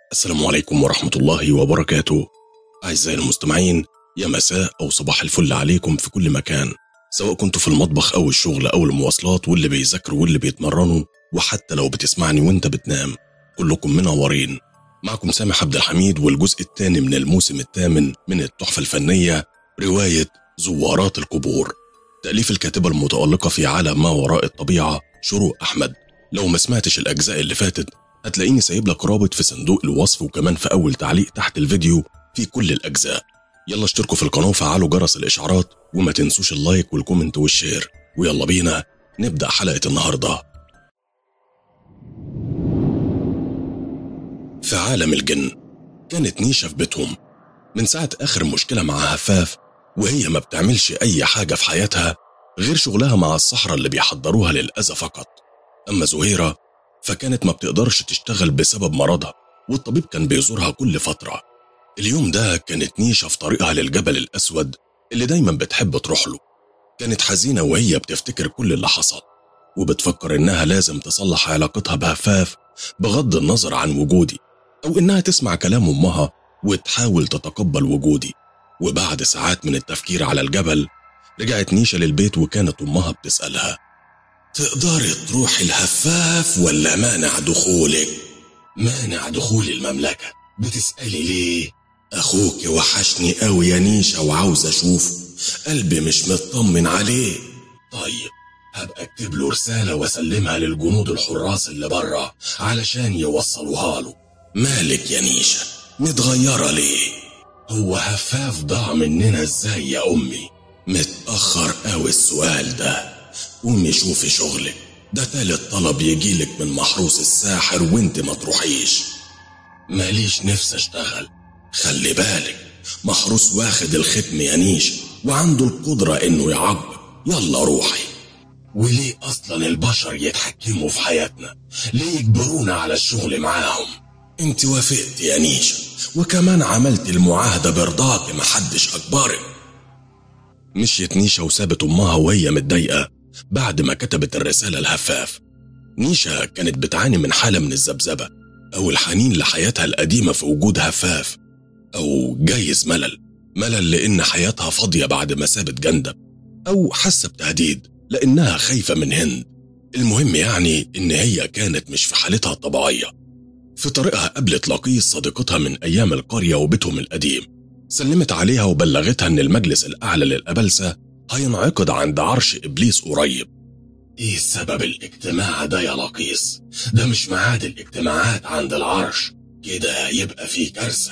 السلام عليكم ورحمة الله وبركاته أعزائي المستمعين يا مساء أو صباح الفل عليكم في كل مكان سواء كنتوا في المطبخ أو الشغل أو المواصلات واللي بيذاكروا واللي بيتمرنوا وحتى لو بتسمعني وانت بتنام كلكم منورين معكم سامح عبد الحميد والجزء الثاني من الموسم الثامن من التحفة الفنية رواية زوارات القبور تأليف الكاتبة المتألقة في عالم ما وراء الطبيعة شروق أحمد لو ما سمعتش الأجزاء اللي فاتت هتلاقيني سايب لك رابط في صندوق الوصف وكمان في أول تعليق تحت الفيديو في كل الأجزاء يلا اشتركوا في القناة وفعلوا جرس الإشعارات وما تنسوش اللايك والكومنت والشير ويلا بينا نبدأ حلقة النهاردة في عالم الجن كانت نيشة في بيتهم من ساعة آخر مشكلة مع هفاف وهي ما بتعملش أي حاجة في حياتها غير شغلها مع الصحراء اللي بيحضروها للأذى فقط أما زهيرة فكانت ما بتقدرش تشتغل بسبب مرضها والطبيب كان بيزورها كل فترة اليوم ده كانت نيشة في طريقها للجبل الأسود اللي دايما بتحب تروح له كانت حزينة وهي بتفتكر كل اللي حصل وبتفكر إنها لازم تصلح علاقتها بهفاف بغض النظر عن وجودي أو إنها تسمع كلام أمها وتحاول تتقبل وجودي وبعد ساعات من التفكير على الجبل رجعت نيشة للبيت وكانت أمها بتسألها تقدري تروحي الهفاف ولا مانع دخولك؟ مانع دخول المملكة بتسألي ليه؟ أخوك وحشني قوي يا نيشة وعاوز أشوفه قلبي مش مطمن عليه طيب هبقى اكتب له رسالة واسلمها للجنود الحراس اللي بره علشان يوصلوها له مالك يا نيشة متغيرة ليه؟ هو هفاف ضاع مننا ازاي يا أمي؟ متأخر قوي السؤال ده قومي شوفي شغلك ده تالت طلب يجيلك من محروس الساحر وانت ما تروحيش ماليش نفس اشتغل خلي بالك محروس واخد الختم يا نيش وعنده القدرة انه يعبر يلا روحي وليه اصلا البشر يتحكموا في حياتنا ليه يجبرونا على الشغل معاهم انت وافقت يا نيشة وكمان عملت المعاهدة برضاك محدش اجبرك مشيت نيشة وسابت امها وهي متضايقة بعد ما كتبت الرسالة لهفاف نيشة كانت بتعاني من حالة من الذبذبة أو الحنين لحياتها القديمة في وجود هفاف أو جايز ملل ملل لأن حياتها فاضية بعد ما سابت جندب أو حاسة بتهديد لأنها خايفة من هند المهم يعني إن هي كانت مش في حالتها الطبيعية في طريقها قابلت لقيس صديقتها من أيام القرية وبيتهم القديم سلمت عليها وبلغتها إن المجلس الأعلى للأبلسة هينعقد عند عرش إبليس قريب إيه سبب الاجتماع ده يا لقيس؟ ده مش ميعاد الاجتماعات عند العرش كده يبقى في كارثة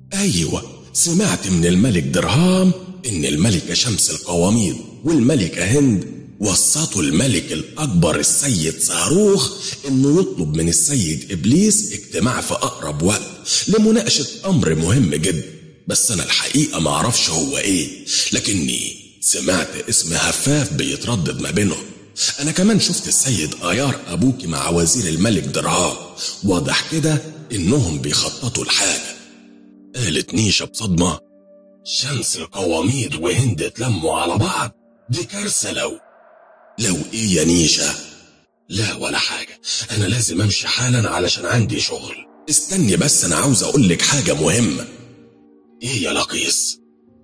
أيوة سمعت من الملك درهام إن الملكة شمس القواميد والملكة هند وسطوا الملك الأكبر السيد صاروخ إنه يطلب من السيد إبليس اجتماع في أقرب وقت لمناقشة أمر مهم جدا بس أنا الحقيقة معرفش هو إيه لكني سمعت اسم هفاف بيتردد ما بينهم أنا كمان شفت السيد آيار أبوكي مع وزير الملك درهام واضح كده إنهم بيخططوا لحاجة قالت نيشة بصدمة شمس القواميد وهند اتلموا على بعض دي كارثة لو لو إيه يا نيشة لا ولا حاجة أنا لازم أمشي حالا علشان عندي شغل استني بس أنا عاوز أقولك حاجة مهمة إيه يا لقيس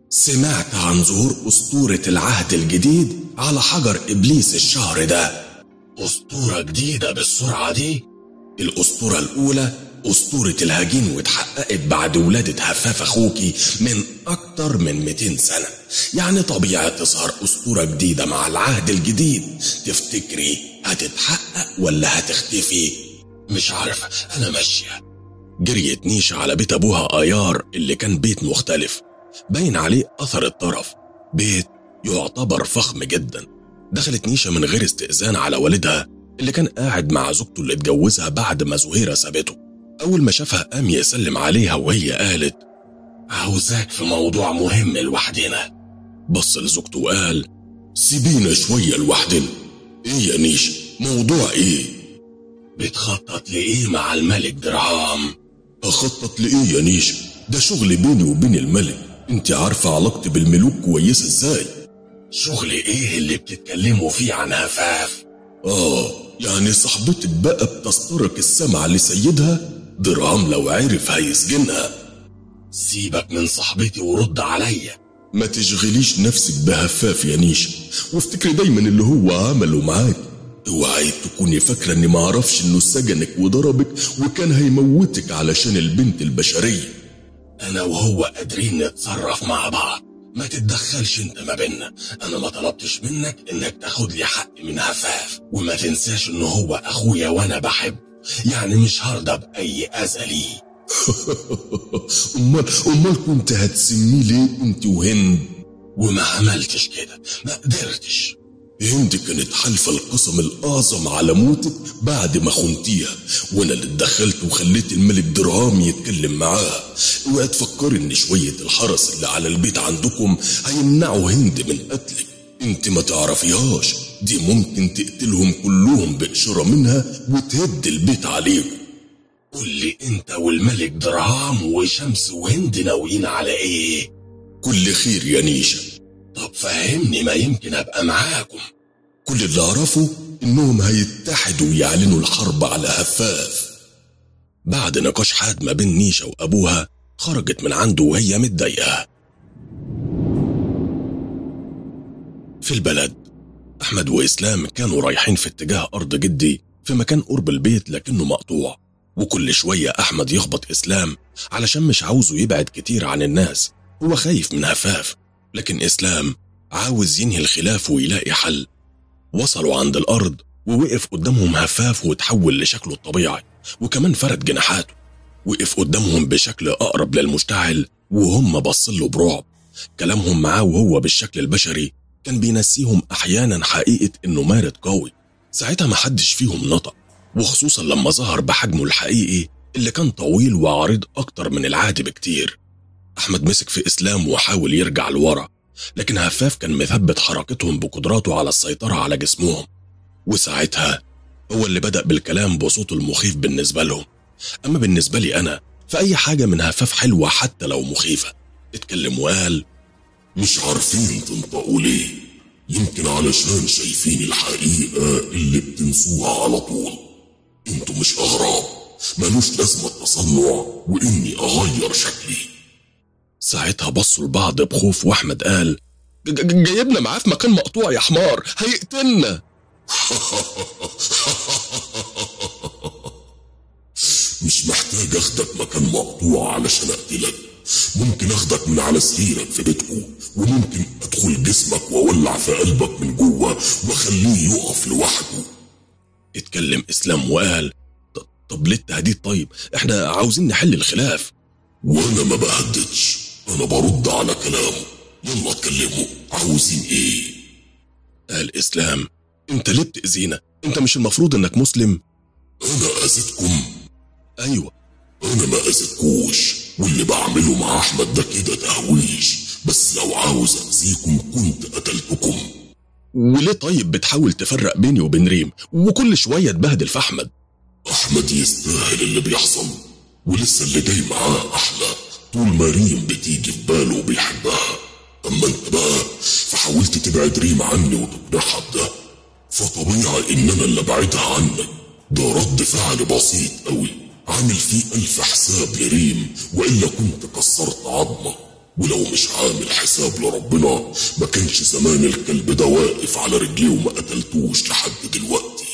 سمعت عن ظهور أسطورة العهد الجديد على حجر إبليس الشهر ده أسطورة جديدة بالسرعة دي الأسطورة الأولى أسطورة الهجين واتحققت بعد ولادة هفاف أخوكي من أكتر من 200 سنة يعني طبيعي تظهر أسطورة جديدة مع العهد الجديد تفتكري هتتحقق ولا هتختفي مش عارفة أنا ماشية جريت نيشة على بيت أبوها آيار اللي كان بيت مختلف باين عليه أثر الطرف بيت يعتبر فخم جدا دخلت نيشة من غير استئذان على والدها اللي كان قاعد مع زوجته اللي اتجوزها بعد ما زهيرة سابته أول ما شافها قام يسلم عليها وهي قالت عاوزاك في موضوع مهم لوحدنا بص لزوجته وقال سيبينا شوية لوحدنا ايه يا نيشة موضوع ايه بتخطط لإيه مع الملك درهام أخطط لإيه يا نيشة ده شغل بيني وبين الملك انت عارفة علاقتي بالملوك كويسة ازاي شغل ايه اللي بتتكلموا فيه عن هفاف اه يعني صاحبتك بقى بتسترك السمع لسيدها درهم لو عرف هيسجنها سيبك من صاحبتي ورد عليا ما تشغليش نفسك بهفاف يا نيشا وافتكري دايما اللي هو عمله معاك اوعي تكوني فاكرة اني معرفش انه سجنك وضربك وكان هيموتك علشان البنت البشرية انا وهو قادرين نتصرف مع بعض ما تتدخلش انت ما بينا انا ما طلبتش منك انك تاخد لي حقي من هفاف وما تنساش ان هو اخويا وانا بحبه يعني مش هرضى باي اذى ليه امال امال كنت هتسميه ليه انت وهند وما عملتش كده ما قدرتش هند كانت حالفة القسم الأعظم على موتك بعد ما خنتيها وأنا اللي اتدخلت وخليت الملك درهام يتكلم معاها اوعي تفكري إن شوية الحرس اللي على البيت عندكم هيمنعوا هند من قتلك انت ما تعرفيهاش دي ممكن تقتلهم كلهم بإشارة منها وتهد البيت عليكم قول لي انت والملك درهام وشمس وهند ناويين على ايه كل خير يا نيشا طب فهمني ما يمكن ابقى معاكم كل اللي أعرفه إنهم هيتحدوا ويعلنوا الحرب على هفاف بعد نقاش حاد ما بين نيشا وأبوها خرجت من عنده وهي متضايقة في البلد أحمد وإسلام كانوا رايحين في اتجاه أرض جدي في مكان قرب البيت لكنه مقطوع وكل شوية أحمد يخبط إسلام علشان مش عاوزه يبعد كتير عن الناس هو خايف من هفاف لكن إسلام عاوز ينهي الخلاف ويلاقي حل وصلوا عند الأرض ووقف قدامهم هفاف وتحول لشكله الطبيعي وكمان فرد جناحاته وقف قدامهم بشكل أقرب للمشتعل وهم بصله برعب كلامهم معاه وهو بالشكل البشري كان بينسيهم أحيانا حقيقة إنه مارد قوي ساعتها محدش فيهم نطق وخصوصا لما ظهر بحجمه الحقيقي اللي كان طويل وعريض أكتر من العادي بكتير أحمد مسك في إسلام وحاول يرجع لورا لكن هفاف كان مثبت حركتهم بقدراته على السيطرة على جسمهم وساعتها هو اللي بدأ بالكلام بصوته المخيف بالنسبة لهم أما بالنسبة لي أنا فأي حاجة من هفاف حلوة حتى لو مخيفة اتكلم وقال مش عارفين تنطقوا ليه يمكن علشان شايفين الحقيقة اللي بتنسوها على طول انتوا مش أغراب ملوش لازمة التصنع وإني أغير شكلي ساعتها بصوا لبعض بخوف وأحمد قال "ج- ج- جايبنا معاه في مكان مقطوع يا حمار هيقتلنا مش محتاج اخدك مكان مقطوع علشان اقتلك ممكن اخدك من على سريرك في بيتكو وممكن ادخل جسمك واولع في قلبك من جوه واخليه يقف لوحده اتكلم إسلام وقال "ط- طب ليه التهديد طيب احنا عاوزين نحل الخلاف وانا ما بهددش انا برد على كلامه يلا اتكلموا عاوزين ايه قال إسلام انت ليه بتأذينا انت مش المفروض انك مسلم انا اذيتكم ايوه انا ما اذيتكوش واللي بعمله مع احمد ده كده تهويش بس لو عاوز اذيكم كنت قتلتكم وليه طيب بتحاول تفرق بيني وبين ريم وكل شوية تبهدل في أحمد احمد يستاهل اللي بيحصل ولسه اللي جاي معاه احلى طول ما ريم بتيجي في باله وبيحبها اما انت بقى فحاولت تبعد ريم عني وتقنعها بده فطبيعي ان انا اللي ابعدها عنك ده رد فعل بسيط قوي عامل فيه الف حساب لريم والا كنت كسرت عظمه ولو مش عامل حساب لربنا ما كانش زمان الكلب ده واقف على رجليه وما قتلتوش لحد دلوقتي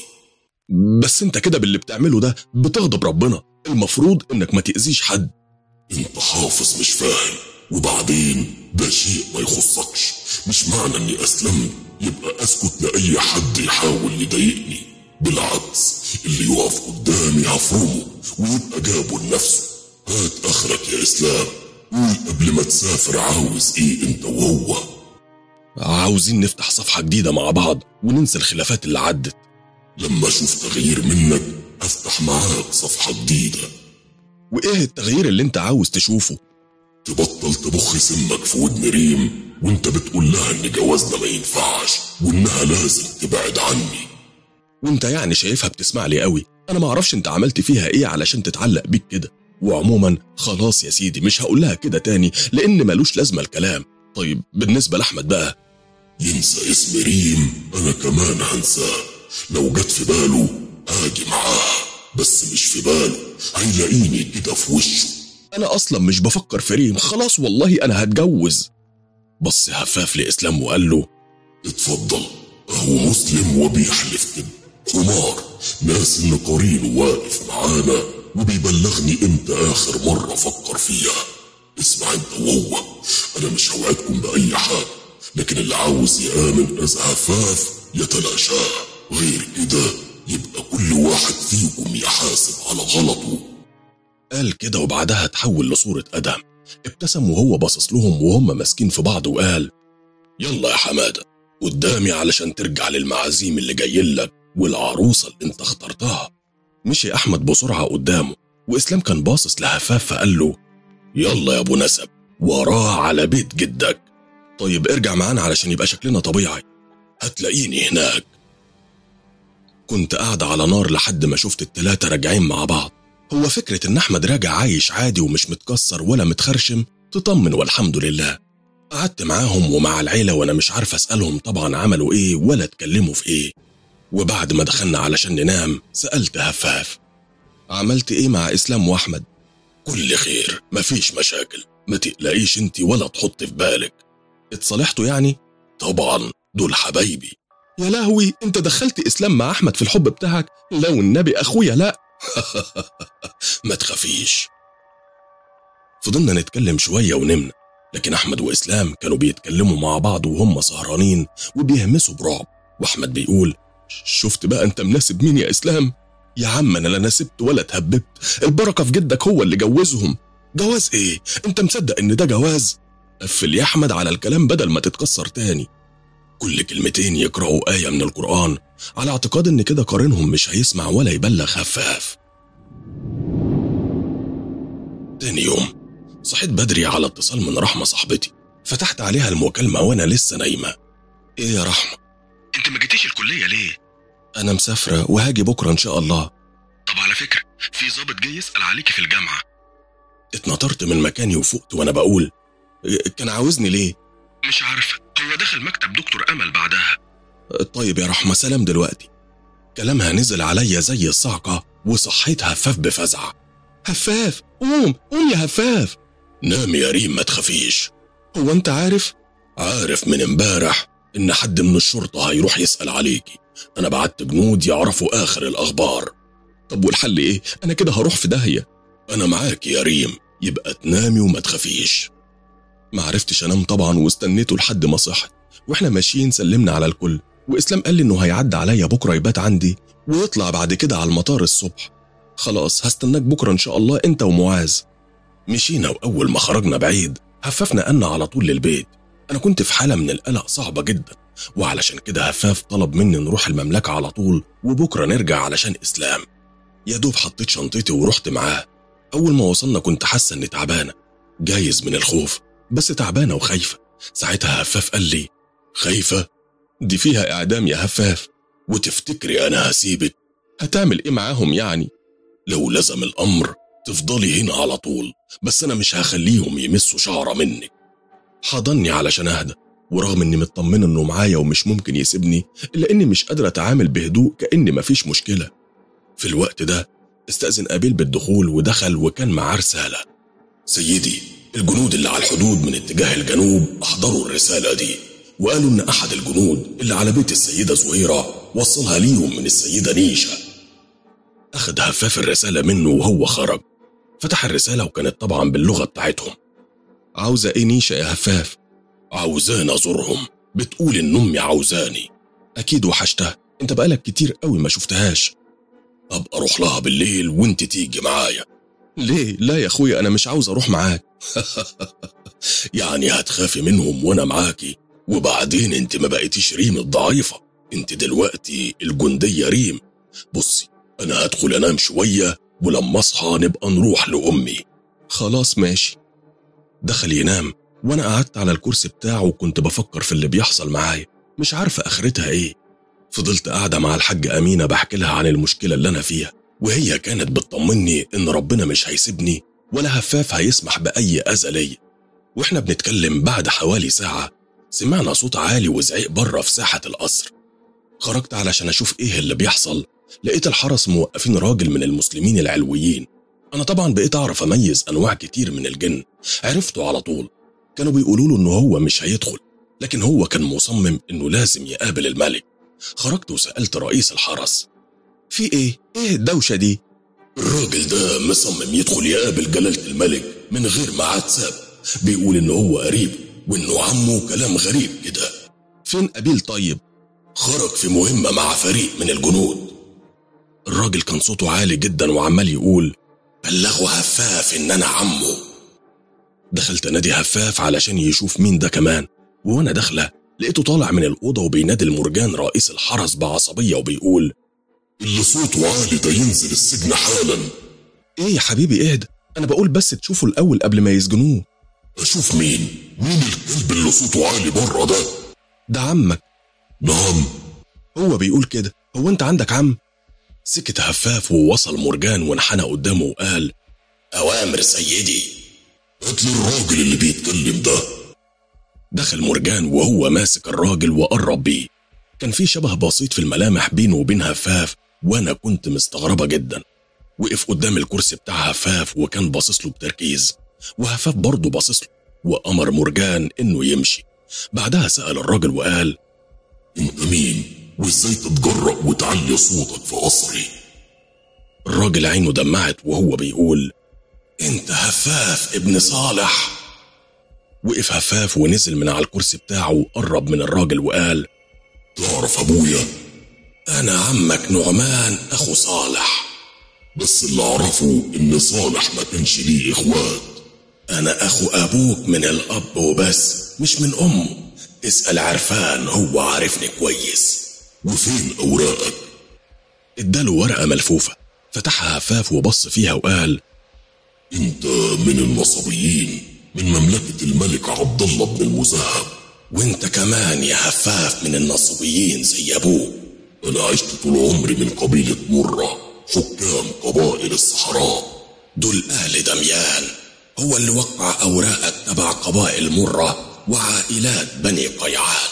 بس انت كده باللي بتعمله ده بتغضب ربنا المفروض انك ما تأذيش حد انت حافظ مش فاهم وبعدين ده شيء ما يخصكش مش معنى اني اسلمت يبقى اسكت لاي حد يحاول يضايقني بالعكس اللي يقف قدامي هفرمه ويبقى جابه لنفسه هات اخرك يا اسلام قول قبل ما تسافر عاوز ايه انت وهو عاوزين نفتح صفحة جديدة مع بعض وننسى الخلافات اللي عدت لما اشوف تغيير منك افتح معاك صفحة جديدة وايه التغيير اللي انت عاوز تشوفه تبطل تبخ سمك في ودن ريم وانت بتقول لها ان جوازنا ما ينفعش وانها لازم تبعد عني وانت يعني شايفها بتسمع لي قوي انا ما اعرفش انت عملت فيها ايه علشان تتعلق بيك كده وعموما خلاص يا سيدي مش هقول لها كده تاني لان ملوش لازمه الكلام طيب بالنسبه لاحمد بقى ينسى اسم ريم انا كمان هنساه لو جت في باله هاجي معاه بس مش في باله هيلاقيني كده في وشه أنا أصلا مش بفكر في ريم خلاص والله أنا هتجوز بص هفاف لإسلام وقال له اتفضل هو مسلم وبيحلف كده حمار ناس ان قرينه واقف معانا وبيبلغني امتى اخر مرة فكر فيها اسمع انت وهو انا مش هوعدكم باي حاجة لكن اللي عاوز يآمن اذا هفاف يتلاشاه غير كده يبقى كل واحد فيكم يحاسب على غلطه قال كده وبعدها تحول لصورة أدم ابتسم وهو باصص لهم وهم ماسكين في بعض وقال يلا يا حمادة قدامي علشان ترجع للمعازيم اللي جايلك والعروسة اللي انت اخترتها مشي أحمد بسرعة قدامه وإسلام كان باصص لهفاف فقال له يلا يا أبو نسب وراه على بيت جدك طيب ارجع معانا علشان يبقى شكلنا طبيعي هتلاقيني هناك كنت قاعد على نار لحد ما شفت التلاتة راجعين مع بعض هو فكرة إن أحمد راجع عايش عادي ومش متكسر ولا متخرشم تطمن والحمد لله قعدت معاهم ومع العيلة وأنا مش عارف أسألهم طبعا عملوا إيه ولا اتكلموا في إيه وبعد ما دخلنا علشان ننام سألت هفاف عملت إيه مع إسلام وأحمد كل خير مفيش مشاكل ما تقلقيش انت ولا تحط في بالك اتصالحتوا يعني طبعا دول حبايبي يا لهوي انت دخلت اسلام مع احمد في الحب بتاعك لو النبي اخويا لا ما تخافيش فضلنا نتكلم شويه ونمنا لكن احمد واسلام كانوا بيتكلموا مع بعض وهم سهرانين وبيهمسوا برعب واحمد بيقول شفت بقى انت مناسب مين يا اسلام يا عم انا لا نسبت ولا اتهببت البركه في جدك هو اللي جوزهم جواز ايه انت مصدق ان ده جواز قفل يا احمد على الكلام بدل ما تتكسر تاني كل كلمتين يقرأوا آية من القرآن على اعتقاد إن كده قارنهم مش هيسمع ولا يبلغ خفاف. تاني يوم صحيت بدري على اتصال من رحمة صاحبتي فتحت عليها المكالمة وأنا لسه نايمة. إيه يا رحمة؟ انت ما جيتيش الكليه ليه أنا مسافرة وهاجي بكرة إن شاء الله. طب على فكره في ضابط جاي يسال عليكي في الجامعه اتنطرت من مكاني وفقت وأنا بقول كان عاوزني ليه؟ مش عارفه هو دخل مكتب دكتور امل بعدها طيب يا رحمة سلام دلوقتي كلامها نزل عليا زي الصعقة وصحيت هفاف بفزع هفاف قوم قوم يا هفاف نام يا ريم ما تخافيش هو انت عارف عارف من امبارح ان حد من الشرطة هيروح يسأل عليكي انا بعت جنود يعرفوا اخر الاخبار طب والحل ايه انا كده هروح في داهية انا معاك يا ريم يبقى تنامي وما تخافيش ما عرفتش انام طبعا واستنيته لحد ما صحت واحنا ماشيين سلمنا على الكل واسلام قال لي انه هيعدي عليا بكره يبات عندي ويطلع بعد كده على المطار الصبح خلاص هستناك بكره ان شاء الله انت ومعاذ مشينا واول ما خرجنا بعيد هفاف نقلنا على طول للبيت انا كنت في حاله من القلق صعبه جدا وعلشان كده هفاف طلب مني نروح المملكه على طول وبكره نرجع علشان اسلام يا دوب حطيت شنطتي ورحت معاه اول ما وصلنا كنت حاسه اني تعبانه جايز من الخوف بس تعبانه وخايفه ساعتها هفاف قال لي خايفة دي فيها اعدام يا هفاف وتفتكري انا هسيبك هتعمل ايه معاهم يعني لو لزم الامر تفضلي هنا على طول بس انا مش هخليهم يمسوا شعرة منك حضني علشان اهدى ورغم اني مطمنه انه معايا ومش ممكن يسيبني الا اني مش قادره اتعامل بهدوء كاني مفيش مشكله في الوقت ده استاذن ابيل بالدخول ودخل وكان معاه رساله سيدي الجنود اللي على الحدود من اتجاه الجنوب احضروا الرسالة دي وقالوا ان احد الجنود اللي على بيت السيدة زهيرة وصلها ليهم من السيدة نيشة اخد هفاف الرساله منه وهو خرج فتح الرساله وكانت طبعا باللغه بتاعتهم عاوزه ايه نيشه يا هفاف عاوزاني ازورهم بتقول ان امي عاوزاني اكيد وحشتها انت بقالك كتير قوي ما شفتهاش ابقى اروح لها بالليل وانت تيجي معايا ليه لا يا اخويا انا مش عاوز اروح معاك يعني هتخافي منهم وانا معاكي وبعدين انت ما بقيتيش ريم الضعيفة انت دلوقتي الجندية ريم بصي انا هدخل انام شوية ولما اصحى نبقى نروح لامي خلاص ماشي دخل ينام وانا قعدت على الكرسي بتاعه وكنت بفكر في اللي بيحصل معايا مش عارفه اخرتها ايه فضلت قاعده مع الحاجه امينه بحكي لها عن المشكله اللي انا فيها وهي كانت بتطمني ان ربنا مش هيسيبني ولا هفاف هيسمح باي اذى ليا واحنا بنتكلم بعد حوالي ساعه سمعنا صوت عالي وزعيق بره في ساحه القصر خرجت علشان اشوف ايه اللي بيحصل لقيت الحرس موقفين راجل من المسلمين العلويين أنا طبعا بقيت أعرف أميز أنواع كتير من الجن عرفته على طول كانوا بيقولوا له إنه هو مش هيدخل لكن هو كان مصمم إنه لازم يقابل الملك خرجت وسألت رئيس الحرس في إيه؟ إيه الدوشة دي؟ الراجل ده مصمم يدخل يقابل جلالة الملك من غير ميعاد سابق بيقول إن هو قريب وإنه عمه كلام غريب كده فين قبيل طيب؟ خرج في مهمة مع فريق من الجنود الراجل كان صوته عالي جدا وعمال يقول بلغوا هفاف إن أنا عمه دخلت نادي هفاف علشان يشوف مين ده كمان وأنا داخلة لقيته طالع من الأوضة وبينادي المرجان رئيس الحرس بعصبية وبيقول اللي صوته عالي ده ينزل السجن حالا إيه يا حبيبي اهدى أنا بقول بس تشوفه الأول قبل ما يسجنوه أشوف مين مين الكلب اللي صوته عالي بره ده ده عمك نعم هو بيقول كده هو أنت عندك عم؟ سكت هفاف ووصل مرجان وانحنى قدامه وقال أوامر سيدي هات لي الراجل اللي بيتكلم ده دخل مرجان وهو ماسك الراجل وقرب بيه كان في شبه بسيط في الملامح بينه وبين هفاف وانا كنت مستغربه جدا وقف قدام الكرسي بتاع هفاف وكان باصص له بتركيز وهفاف برضه باصص له وامر مرجان انه يمشي بعدها سال الراجل وقال انت مين وازاي تتجرأ وتعلي صوتك في قصري الراجل عينه دمعت وهو بيقول انت هفاف ابن صالح وقف هفاف ونزل من على الكرسي بتاعه وقرب من الراجل وقال تعرف ابويا أنا عمك نعمان أخو صالح بس اللي اعرفه ان صالح ما كانش ليه اخوات أنا أخو أبوك من الأب وبس مش من أمه اسأل عرفان هو عارفني كويس وفين اوراقك اداله ورقة ملفوفة فتحها هفاف وبص فيها وقال انت من النصبيين من مملكة الملك عبد الله بن المذهب وانت كمان يا هفاف من النصبيين زي أبوك انا عشت طول عمري من قبيلة مرة حكام قبائل الصحراء دول أهل دميان هو اللي وقع أوراقك تبع قبائل مرة وعائلات بني قيعان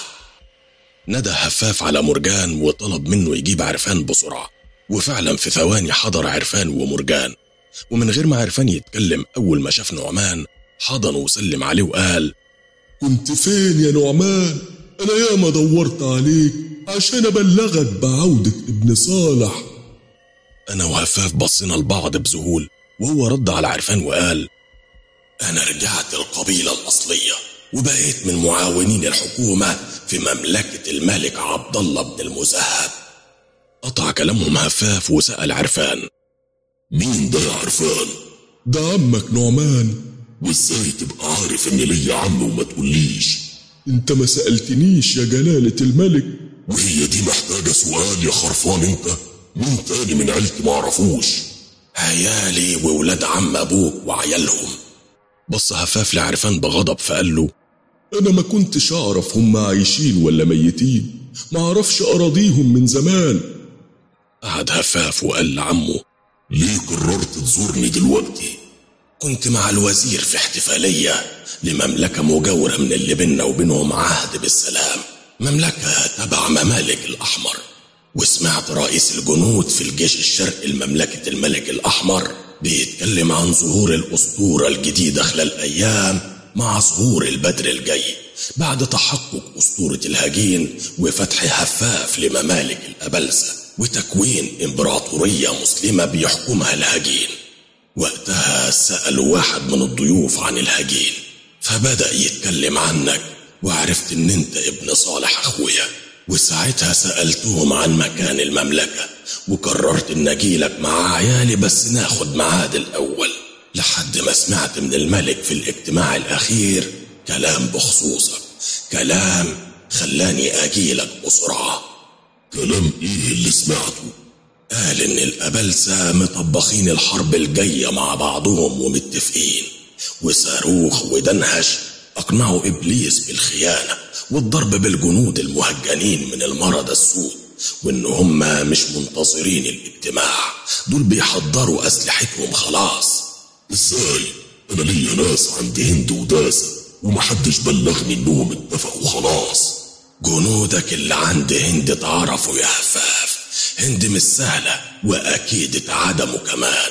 ندى هفاف على مرجان وطلب منه يجيب عرفان بسرعة وفعلا في ثواني حضر عرفان ومرجان ومن غير ما عرفان يتكلم أول ما شاف نعمان حضنه وسلم عليه وقال كنت فين يا نعمان انا ياما دورت عليك عشان ابلغك بعودة ابن صالح أنا وهفاف بصينا لبعض بذهول وهو رد على عرفان وقال أنا رجعت القبيلة الأصلية وبقيت من معاونين الحكومة في مملكة الملك عبد الله بن المذهب قطع كلامهم هفاف وسأل عرفان مين ده يا عرفان ده عمك نعمان وازاي تبقى عارف ان ليا عم وما تقوليش انت ما سألتنيش يا جلالة الملك وهي دي محتاجة سؤال يا خرفان انت مين تاني من عيلتي معرفوش عيالي وولاد عم أبوك وعيالهم بص هفاف لعرفان بغضب فقال له انا ما كنتش اعرف هم عايشين ولا ميتين ما اعرفش اراضيهم من زمان قعد هفاف وقال لعمه ليه قررت تزورني دلوقتي كنت مع الوزير في احتفالية لمملكة مجاورة من اللي بينا وبينهم عهد بالسلام مملكة تبع ممالك الأحمر وسمعت رئيس الجنود في الجيش الشرقي لمملكة الملك الأحمر بيتكلم عن ظهور الأسطورة الجديدة خلال أيام مع ظهور البدر الجاي بعد تحقق أسطورة الهجين وفتح هفاف لممالك الأبلسة وتكوين إمبراطورية مسلمة بيحكمها الهجين وقتها سأل واحد من الضيوف عن الهجين فبدأ يتكلم عنك وعرفت ان انت ابن صالح اخويا وساعتها سألتهم عن مكان المملكة وقررت ان اجيلك مع عيالي بس ناخد ميعاد الاول لحد ما سمعت من الملك في الاجتماع الاخير كلام بخصوصك كلام خلاني اجيلك بسرعه كلام ايه اللي سمعته قال إن الأبلسة مطبخين الحرب الجاية مع بعضهم ومتفقين وصاروخ ودنهش أقنعوا إبليس بالخيانة والضرب بالجنود المهجنين من المرض السود وإن هم مش منتظرين الاجتماع دول بيحضروا أسلحتهم خلاص ازاي انا ليا ناس عند هند وداسة ومحدش بلغني انهم اتفقوا خلاص جنودك اللي عند هند اتعرفوا يا هفاف هند مش سهلة وأكيد اتعدموا كمان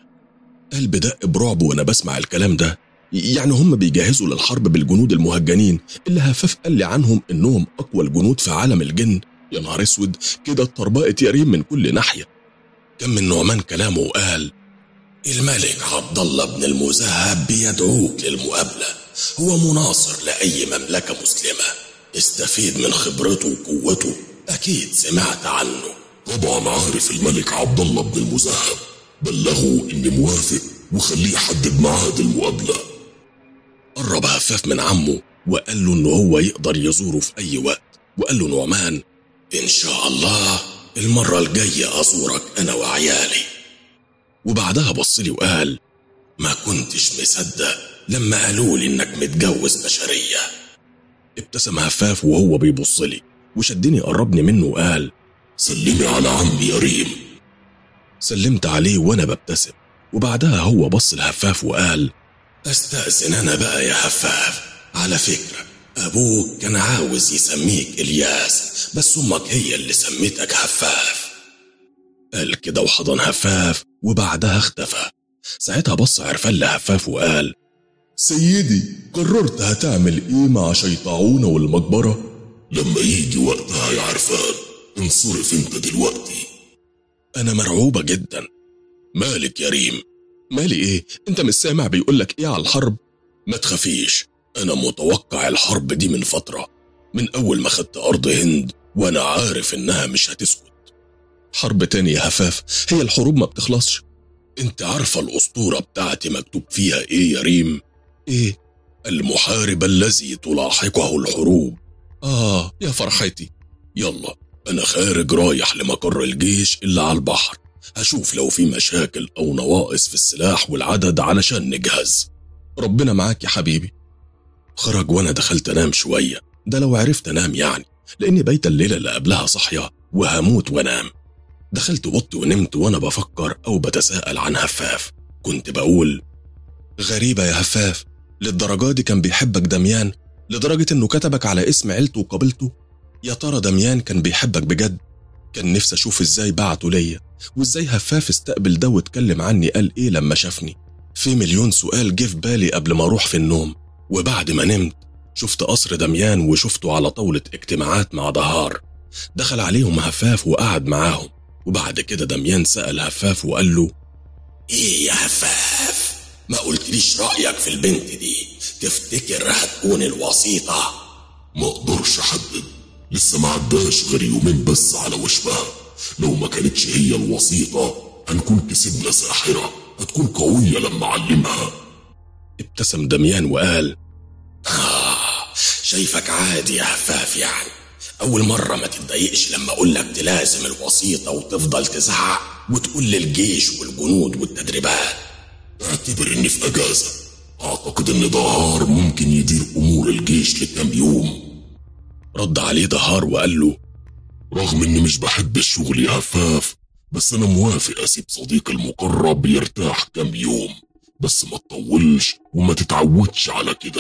قلبي دق برعب وانا بسمع الكلام ده يعني هم بيجهزوا للحرب بالجنود المهجنين اللي هفاف قال لي عنهم انهم اقوى الجنود في عالم الجن يا نهار اسود كده اتطربقت يا ريم من كل ناحيه كم من نعمان كلامه وقال الملك عبد الله بن المذهب بيدعوك للمقابلة هو مناصر لأي مملكة مسلمة استفيد من خبرته وقوته أكيد سمعت عنه طبعا عارف الملك عبد الله بن المذهب بلغه اني موافق وخليه يحدد ميعاد المقابله قرب هفاف من عمه وقال له ان هو يقدر يزوره في اي وقت وقال له نعمان إن شاء الله المرة الجاية أزورك أنا وعيالي وبعدها بص لي وقال ما كنتش مصدق لما قالوا لي إنك متجوز بشرية ابتسم هفاف وهو بيبص لي وشدني قربني منه وقال سلمي على عمي يا ريم سلمت عليه وانا ببتسم وبعدها هو بص لهفاف وقال أستأذن أنا بقى يا هفاف على فكرة أبوك كان عاوز يسميك إلياس بس أمك هي اللي سميتك هفاف قال كده وحضن هفاف وبعدها اختفى ساعتها بص عرفان لهفاف وقال سيدي قررت هتعمل ايه مع شيطعون والمقبرة لما يجي وقتها يا عرفان انصرف انت دلوقتي انا مرعوبة جدا مالك يا ريم مالي ايه انت مش سامع بيقولك ايه على الحرب ما تخافيش انا متوقع الحرب دي من فترة من اول ما خدت ارض هند وانا عارف انها مش هتسكت حرب تاني يا هفاف هي الحروب ما بتخلصش انت عارفة الاسطورة بتاعتي مكتوب فيها ايه يا ريم ايه المحارب الذي تلاحقه الحروب اه يا فرحتي يلا انا خارج رايح لمقر الجيش اللي على البحر هشوف لو في مشاكل او نواقص في السلاح والعدد علشان نجهز ربنا معاك يا حبيبي خرج وانا دخلت انام شوية ده لو عرفت انام يعني لاني بيت الليلة اللي قبلها صحية وهموت وانام دخلت اوضتي ونمت وانا بفكر او بتساءل عن هفاف كنت بقول غريبة يا هفاف للدرجة دي كان بيحبك دميان لدرجة انه كتبك على اسم عيلته وقبيلته يا ترى دميان كان بيحبك بجد كان نفسي اشوف ازاي بعته ليا وازاي هفاف استقبل ده واتكلم عني قال ايه لما شافني في مليون سؤال جه في بالي قبل ما اروح في النوم وبعد ما نمت شفت قصر دميان وشفته على طاولة اجتماعات مع دهار دخل عليهم هفاف وقعد معاهم وبعد كده دميان سأل هفاف وقال له إيه يا هفاف ما قلتليش رأيك في البنت دي تفتكر هتكون الوسيطة ما اقدرش احدد لسه ما عداش غير يومين بس على وشها لو ما كانتش هي الوسيطة هنكون كسبنا ساحرة هتكون قوية لما اعلمها ابتسم دميان وقال آه شايفك عادي يا هفاف يعني أول مرة ما تتضايقش لما أقولك تلازم الوسيطة وتفضل تزعق وتقول للجيش والجنود والتدريبات اعتبر اني في اجازة اعتقد ان دهار ممكن يدير امور الجيش لكام يوم رد عليه دهار وقال له رغم اني مش بحب الشغل يا هفاف بس انا موافق اسيب صديقي المقرب يرتاح كام يوم بس ما تطولش وما تتعودش على كده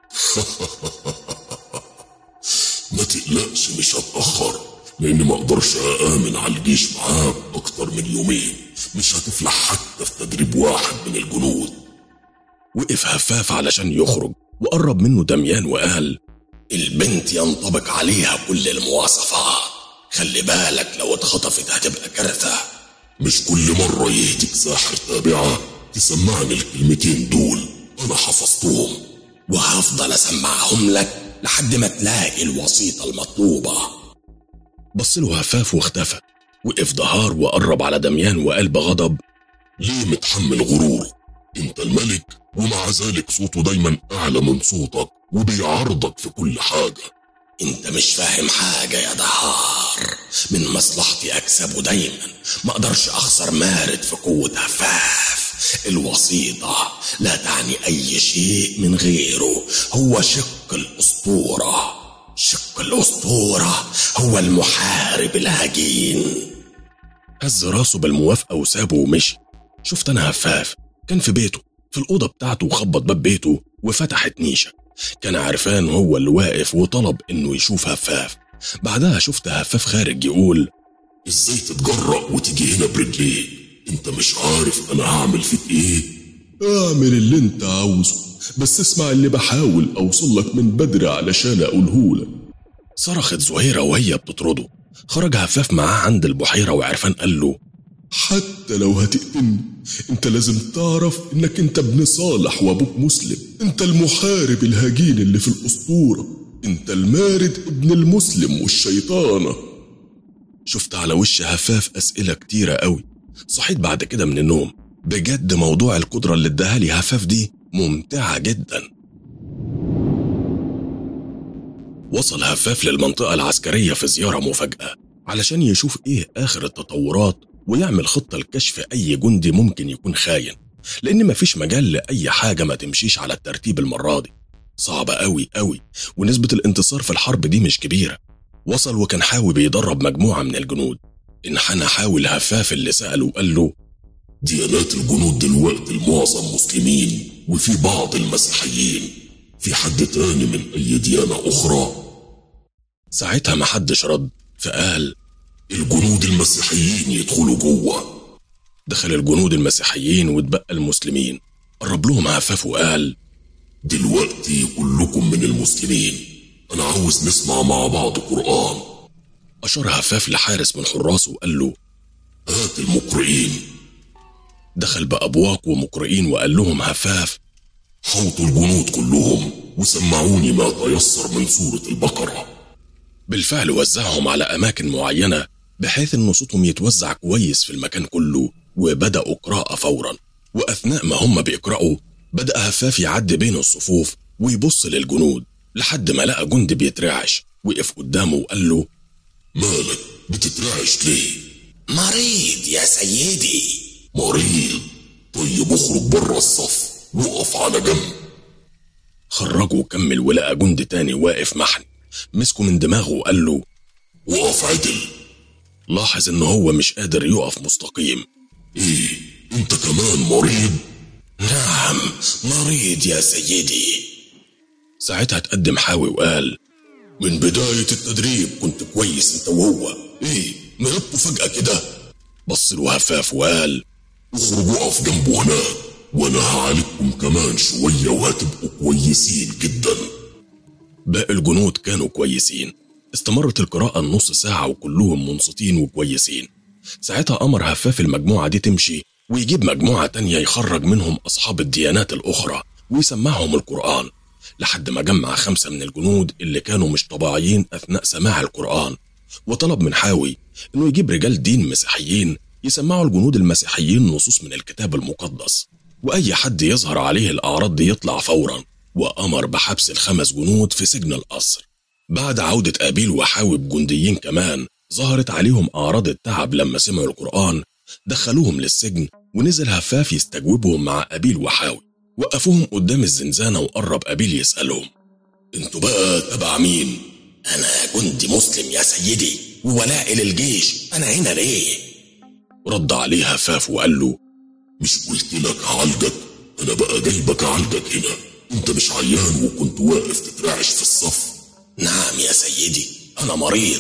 ما تقلقش مش هتأخر لاني ما اقدرش اامن على الجيش معاك اكتر من يومين مش هتفلح حتى في تدريب واحد من الجنود وقف هفاف علشان يخرج وقرب منه دميان وقال البنت ينطبق عليها كل المواصفات خلي بالك لو اتخطفت هتبقى كارثة مش كل مرة يهديك ساحر تابعة تسمعني الكلمتين دول انا حفظتهم وهفضل أسمعهم لك لحد ما تلاقي الوسيطة المطلوبة بص له هفاف واختفى وقف دهار وقرب على دميان وقال بغضب ليه متحمل غرور انت الملك ومع ذلك صوته دايما اعلى من صوتك وبيعارضك في كل حاجة انت مش فاهم حاجة يا دهار من مصلحتي اكسبه دايما ما اقدرش اخسر مارد في قوة هفاف الوسيطة لا تعني اي شيء من غيره هو شق الاسطورة شق الاسطورة هو المحارب الهجين هز راسه بالموافقة وسابه ومشي شفت أنا هفاف كان في بيته في الأوضة بتاعته وخبط باب بيته وفتحت نيشة كان عرفان هو اللي واقف وطلب إنه يشوف هفاف بعدها شفت هفاف خارج يقول ازاي تتجرأ وتيجي هنا برجليك انت مش عارف انا هعمل فيك ايه اعمل اللي انت عاوزه بس اسمع اللي بحاول اوصل لك من بدري علشان اقولهولك صرخت زهيرة وهي بتطرده خرج هفاف معاه عند البحيرة وعرفان قال له حتى لو هتقتلني انت لازم تعرف انك انت ابن صالح وابوك مسلم انت المحارب الهجين اللي في الاسطورة انت المارد ابن المسلم والشيطانة شفت على وش هفاف اسئلة كتيرة قوي صحيت بعد كده من النوم بجد موضوع القدرة اللي اداها لي هفاف دي ممتعة جدا وصل هفاف للمنطقة العسكرية في زيارة مفاجأة علشان يشوف ايه آخر التطورات ويعمل خطة لكشف أي جندي ممكن يكون خاين لأن مفيش مجال لأي حاجة ما تمشيش على الترتيب المرة دي صعبة قوي قوي ونسبة الانتصار في الحرب دي مش كبيرة وصل وكان حاوي بيدرب مجموعة من الجنود انحنى حاول هفاف اللي سأله وقال له ديانات الجنود دلوقتي المعظم مسلمين وفي بعض المسيحيين في حد تاني من أي ديانة أخرى ساعتها محدش رد فقال الجنود المسيحيين يدخلوا جوه دخل الجنود المسيحيين واتبقى المسلمين قرب لهم هفاف وقال دلوقتي كلكم من المسلمين أنا عاوز نسمع مع بعض قرآن أشار هفاف لحارس من حراسه وقال له هات المقرئين دخل بأبواق ومقرئين وقال لهم هفاف حوطوا الجنود كلهم وسمعوني ما تيسر من سورة البقرة بالفعل وزعهم على أماكن معينة بحيث إن صوتهم يتوزع كويس في المكان كله وبدأوا قراءة فورا وأثناء ما هم بيقرأوا بدأ هفاف يعدي بين الصفوف ويبص للجنود لحد ما لقى جندي بيترعش وقف قدامه وقال له مالك بتترعش ليه مريض يا سيدي مريض طيب اخرج بره الصف وقف على جنب خرجه وكمل ولقى جندي تاني واقف محني مسكه من دماغه وقال له وقف عدل لاحظ ان هو مش قادر يقف مستقيم ايه انت كمان مريض نعم مريض يا سيدي ساعتها اتقدم حاوي وقال من بداية التدريب كنت كويس انت وهو ايه مرضتوا فجأة كده بص له هفاف وقال اخرج وقف جنبه هناك وانا هعالجكم كمان شوية وهتبقوا كويسين جدا باقي الجنود كانوا كويسين استمرت القراءة النص ساعة وكلهم منصتين وكويسين ساعتها أمر هفاف المجموعة دي تمشي ويجيب مجموعة تانية يخرج منهم أصحاب الديانات الأخرى ويسمعهم القرآن لحد ما جمع خمسة من الجنود اللي كانوا مش طبيعيين أثناء سماع القرآن وطلب من حاوي إنه يجيب رجال دين مسيحيين يسمعوا الجنود المسيحيين نصوص من الكتاب المقدس وأي حد يظهر عليه الأعراض دي يطلع فورا وأمر بحبس الخمس جنود في سجن القصر بعد عودة أبيل وحاوي بجنديين كمان ظهرت عليهم أعراض التعب لما سمعوا القرآن دخلوهم للسجن ونزل هفاف يستجوبهم مع أبيل وحاوي وقفوهم قدام الزنزانة وقرب أبيل يسألهم انتوا بقى تبع مين انا جندي مسلم يا سيدي وولائي للجيش انا هنا ليه رد عليه هفاف وقال له مش قلت لك هعالجك انا بقى جايبك اعالجك هنا انت مش عيان وكنت واقف تترعش في الصف نعم يا سيدي انا مريض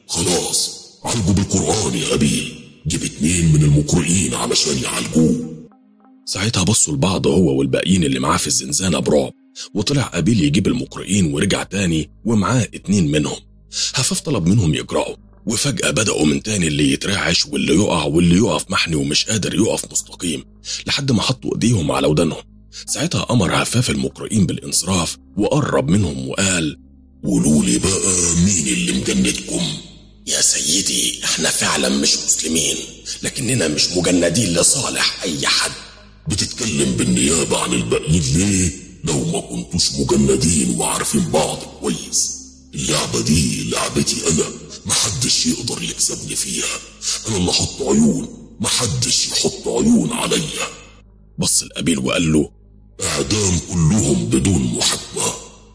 خلاص عالجه بالقرآن يا أبيل جيب اتنين من المقرئين علشان يعالجوه ساعتها بصوا لبعض هو والباقيين اللي معاه في الزنزانة برعب وطلع أبيل يجيب المقرئين ورجع تاني ومعاه اتنين منهم هفاف طلب منهم يقرأوا وفجأة بدأوا من تاني اللي يترعش واللي يقع واللي يقف محني ومش قادر يقف مستقيم لحد ما حطوا ايديهم على ودانهم ساعتها أمر هفاف المقرئين بالانصراف وقرب منهم وقال قولوا لي بقى مين اللي مجندكم يا سيدي احنا فعلا مش مسلمين لكننا مش مجندين لصالح اي حد بتتكلم بالنيابة عن الباقيين ليه لو ما كنتوش مجندين وعارفين بعض كويس اللعبة دي لعبتي أنا محدش يقدر يكسبني فيها أنا اللي أحط عيون محدش يحط عيون عليا بص الأبيل وقال له إعدام كلهم بدون محاكمة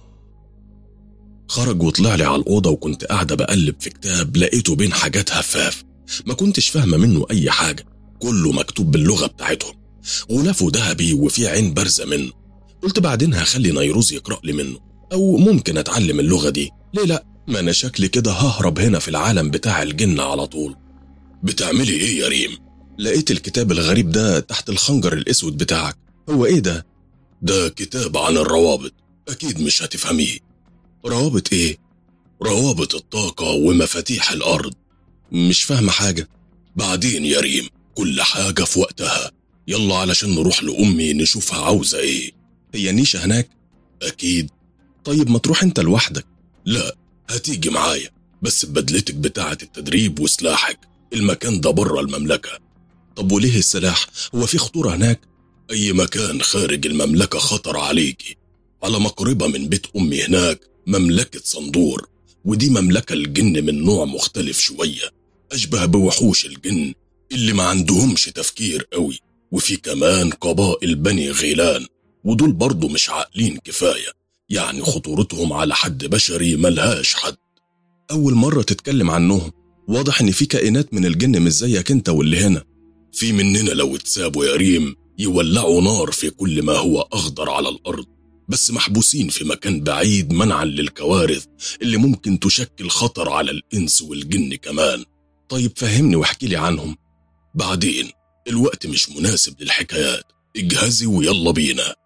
خرج وطلع لي على الأوضة وكنت قاعدة بقلب في كتاب لقيته بين حاجات هفاف ما كنتش فاهمة منه أي حاجة كله مكتوب باللغة بتاعتهم غلافه ذهبي وفيه عين بارزة منه قلت بعدين هخلي نيروز يقرأ لي منه أو ممكن أتعلم اللغة دي ليه لأ ما أنا شكلي كده ههرب هنا في العالم بتاع الجن على طول بتعملي ايه يا ريم لقيت الكتاب الغريب ده تحت الخنجر الاسود بتاعك هو ايه ده ده كتاب عن الروابط أكيد مش هتفهميه روابط ايه روابط الطاقة ومفاتيح الأرض مش فاهمه حاجه بعدين يا ريم كل حاجة في وقتها يلا علشان نروح لأمي نشوفها عاوزة إيه هي نيشه هناك أكيد طيب ما تروح انت لوحدك لا هتيجي معايا بس ببدلتك بتاعة التدريب وسلاحك المكان ده بره المملكة طب وليه السلاح هو في خطوره هناك أي مكان خارج المملكة خطر عليكي على مقربة من بيت أمي هناك مملكة صندور ودي مملكة الجن من نوع مختلف شوية أشبه بوحوش الجن اللي ما عندهمش تفكير قوي وفي كمان قبائل بني غيلان ودول برضو مش عاقلين كفاية يعني خطورتهم على حد بشري ملهاش حد اول مره تتكلم عنهم واضح ان في كائنات من الجن مش زيك انت واللي هنا في مننا لو اتسابوا يا ريم يولعوا نار في كل ما هو أخضر على الأرض بس محبوسين في مكان بعيد منعا للكوارث اللي ممكن تشكل خطر على الإنس والجن كمان طيب فهمني واحكي لي عنهم بعدين الوقت مش مناسب للحكايات اجهزي ويلا بينا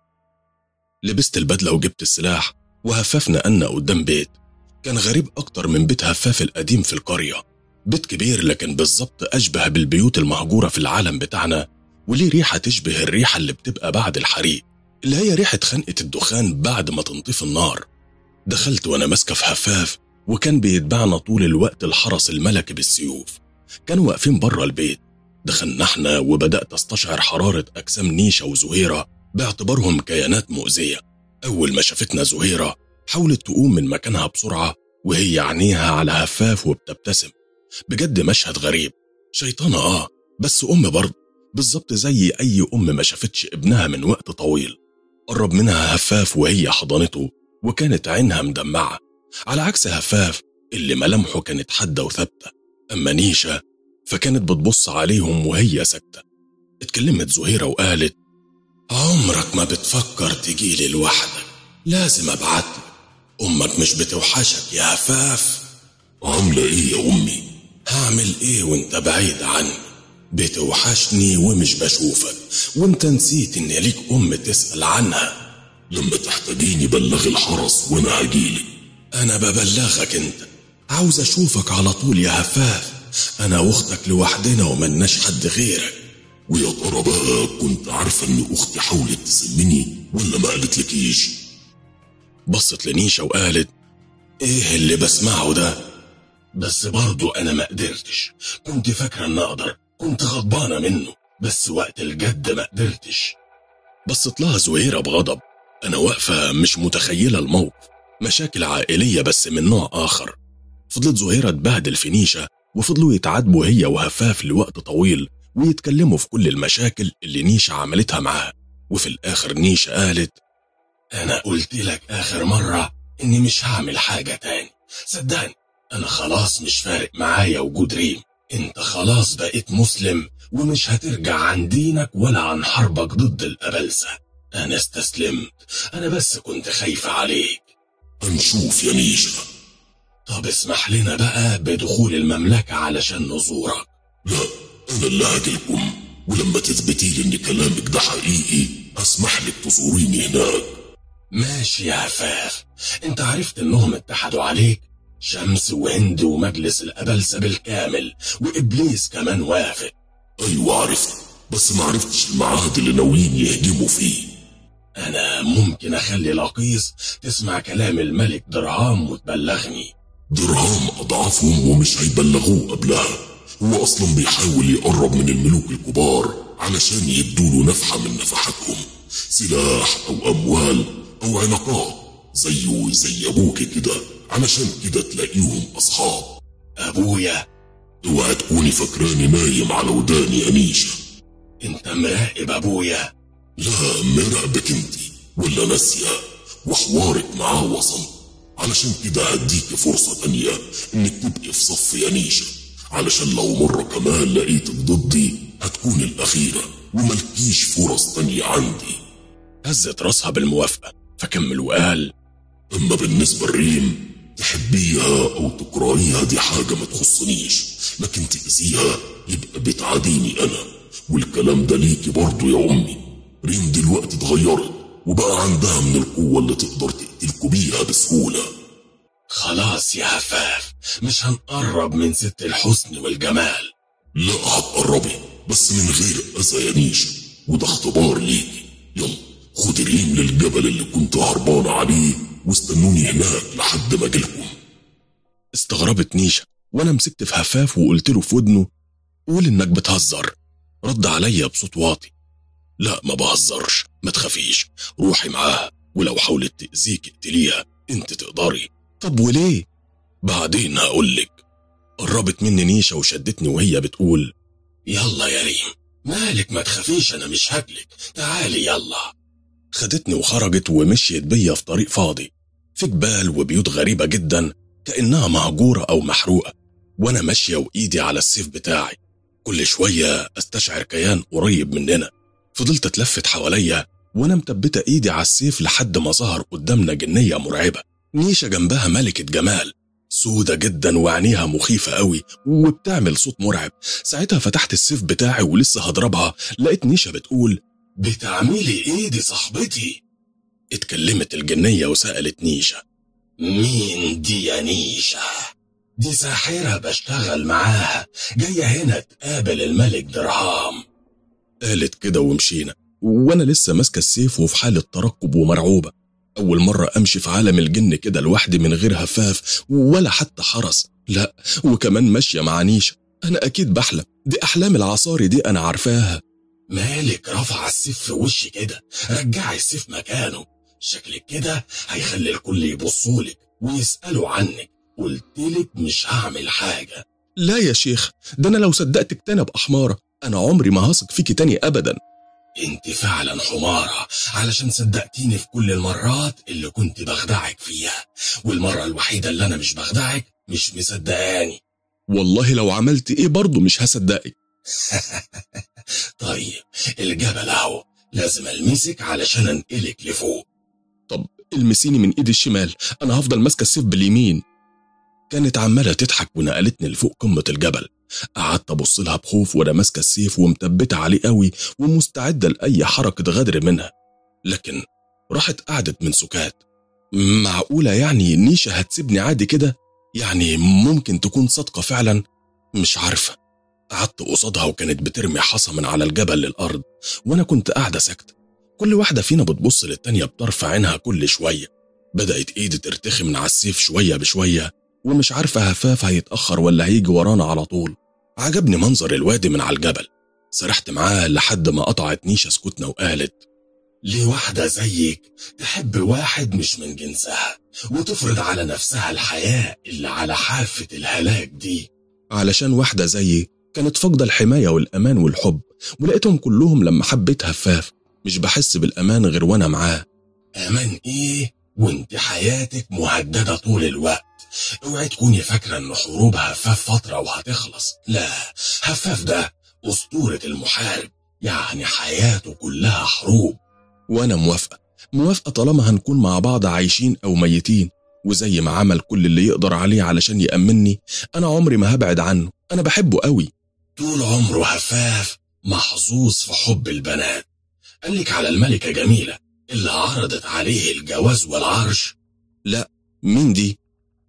لبست البدله وجبت السلاح وهفاف نقلنا قدام بيت كان غريب اكتر من بيت هفاف القديم في القريه بيت كبير لكن بالظبط اشبه بالبيوت المهجوره في العالم بتاعنا وليه ريحه تشبه الريحه اللي بتبقى بعد الحريق اللي هي ريحه خنقه الدخان بعد ما تنطفي النار دخلت وانا ماسكه في هفاف وكان بيتبعنا طول الوقت الحرس الملكي بالسيوف كانوا واقفين بره البيت دخلنا احنا وبدات استشعر حراره اجسام نيشه وزهيره باعتبارهم كيانات مؤذيه اول ما شافتنا زهيره حاولت تقوم من مكانها بسرعه وهي عينيها على هفاف وبتبتسم بجد مشهد غريب شيطانه اه بس ام برضه بالظبط زي اي ام ما شافتش ابنها من وقت طويل قرب منها هفاف وهي حضنته وكانت عينها مدمعه على عكس هفاف اللي ملامحه كانت حاده وثابته اما نيشه فكانت بتبص عليهم وهي ساكته اتكلمت زهيره وقالت عمرك ما بتفكر تجيلي لوحدك لازم ابعتلك امك مش بتوحشك يا هفاف عاملة ايه يا امي هعمل ايه وانت بعيد عني بتوحشني ومش بشوفك وانت نسيت ان ليك ام تسأل عنها لما تحتاجيني بلغ الحرس وانا هجيلك انا ببلغك انت عاوز اشوفك على طول يا هفاف انا واختك لوحدنا وملناش حد غيرك ويا ترى بقى كنت عارفة ان اختي حاولت تسمني ولا ما قالتلكيش بصت لنيشة وقالت ايه اللي بسمعه ده بس برضو انا ما قدرتش كنت فاكرة ان اقدر كنت غضبانة منه بس وقت الجد ما قدرتش بصت لها زهيرة بغضب انا واقفة مش متخيلة الموقف مشاكل عائلية بس من نوع اخر فضلت زهيرة تبهدل في نيشة وفضلوا يتعاتبوا هي وهفاف لوقت طويل ويتكلموا في كل المشاكل اللي نيشة عملتها معاه وفي الآخر نيشة قالت أنا قلت لك آخر مرة إني مش هعمل حاجة تاني صدقني أنا خلاص مش فارق معايا وجود ريم أنت خلاص بقيت مسلم ومش هترجع عن دينك ولا عن حربك ضد الأبلسة أنا استسلمت أنا بس كنت خايفة عليك هنشوف يا نيشة طب اسمح لنا بقى بدخول المملكة علشان نزورك لا انا اللي هاجيلكم ولما تثبتي لي ان كلامك ده حقيقي اسمح لك تزوريني هناك ماشي يا هفاف انت عرفت انهم اتحدوا عليك شمس وهند ومجلس الأبلسة بالكامل وإبليس كمان وافق ايوه عرفت بس ما عرفتش الميعاد اللي ناويين يهجموا فيه أنا ممكن أخلي لقيس تسمع كلام الملك درهام وتبلغني درهام اضعافهم ومش هيبلغوه قبلها هو اصلا بيحاول يقرب من الملوك الكبار علشان يدوله نفحة من نفحاتهم سلاح او اموال او علاقات زيه زي ابوك كده علشان كده تلاقيهم اصحاب أبويا اوعى تكوني فاكراني نايم على وداني يا نيشة أنت مراقب أبويا لا مراقبك انتي ولا ناسية وحوارك معاه وصل علشان كده هديكي فرصة تانية انك تبقي في صف يا نيشة علشان لو مرة كمان لقيتك ضدي هتكون الأخيرة وملكيش فرص تانية عندي هزت راسها بالموافقة فكمل وقال أما بالنسبة لريم تحبيها أو تكرهيها دي حاجة ما تخصنيش لكن تأذيها يبقى بتعاديني أنا والكلام ده ليكي برضه يا أمي ريم دلوقتي اتغيرت وبقى عندها من القوة اللي تقدر تقتلكوا بيها بسهولة خلاص يا هفاف مش هنقرب من ست الحسن والجمال لا هتقربي بس من غير أذى يا نيشا وده اختبار ليكي يلا خدي ريم للجبل اللي كنت هربان عليه واستنوني هناك لحد ما اجيلكم استغربت نيشا وانا مسكت في هفاف وقلت له في ودنه قول انك بتهزر رد عليا بصوت واطي لا ما بهزرش ما تخافيش روحي معاها ولو حاولت تأذيك اقتليها انت تقدري طب وليه بعدين هقولك قربت مني نيشا وشدتني وهي بتقول يلا يا ريم مالك ما تخافيش انا مش هاكلك تعالي يلا خدتني وخرجت ومشيت بيا في طريق فاضي في جبال وبيوت غريبة جدا كأنها مهجورة أو محروقة وأنا ماشية وإيدي على السيف بتاعي كل شوية أستشعر كيان قريب مننا فضلت أتلفت حواليا وأنا مثبتة إيدي على السيف لحد ما ظهر قدامنا جنية مرعبة نيشة جنبها ملكة جمال سودة جدا وعينيها مخيفة قوي وبتعمل صوت مرعب ساعتها فتحت السيف بتاعي ولسه هضربها لقيت نيشة بتقول بتعملي ايه دي صاحبتي اتكلمت الجنية وسألت نيشة مين دي يا نيشة دي ساحرة بشتغل معاها جاية هنا تقابل الملك درهام قالت كده ومشينا وانا لسه ماسكه السيف وفي حاله ترقب ومرعوبه اول مره امشي في عالم الجن كده لوحدي من غير هفاف ولا حتى حرس لا وكمان ماشيه مع نيشه انا اكيد بحلم دي احلام العصاري دي انا عارفاها مالك رفع السيف في وشي كده رجعي السيف مكانه شكلك كده هيخلي الكل يبصولك ويسألوا عنك قلتلك مش هعمل حاجة لا يا شيخ ده انا لو صدقتك تاني ابقى حماره انا عمري ما هثق فيكي تاني ابدا انت فعلا حمارة علشان صدقتيني في كل المرات اللي كنت بخدعك فيها والمرة الوحيدة اللي انا مش بخدعك مش مصدقاني والله لو عملت ايه برضه مش هصدقك طيب الجبل اهو لازم المسك علشان انقلك لفوق طب المسيني من ايدي الشمال انا هفضل ماسكه السيف باليمين كانت عماله تضحك ونقلتني لفوق قمه الجبل قعدت ابص لها بخوف وانا ماسكه السيف ومثبته عليه قوي ومستعده لاي حركه غدر منها لكن راحت قعدت من سكات معقوله يعني نيشه هتسيبني عادي كده يعني ممكن تكون صادقه فعلا مش عارفه قعدت قصادها وكانت بترمي حصى من على الجبل للارض وانا كنت قاعده ساكته كل واحده فينا بتبص للتانيه بطرف عينها كل شويه بدات ايدي ترتخي من على السيف شويه بشويه ومش عارفه هفاف هيتاخر ولا هيجي ورانا على طول عجبني منظر الوادي من على الجبل سرحت معاه لحد ما قطعت نيشة سكوتنا وقالت ليه واحدة زيك تحب واحد مش من جنسها وتفرض على نفسها الحياة اللي على حافة الهلاك دي علشان واحدة زيي كانت فاقدة الحماية والأمان والحب ولقيتهم كلهم لما حبيت هفاف مش بحس بالأمان غير وأنا معاه أمان إيه وانت حياتك مهددة طول الوقت اوعي تكوني فاكرة ان حروب هفاف فترة وهتخلص لا هفاف ده أسطورة المحارب يعني حياته كلها حروب وأنا موافقة موافقة طالما هنكون مع بعض عايشين أو ميتين وزي ما عمل كل اللي يقدر عليه علشان يأمني أنا عمري ما هبعد عنه أنا بحبه قوي طول عمره هفاف محظوظ في حب البنات قالك على الملكة جميلة اللي عرضت عليه الجواز والعرش لا مين دي؟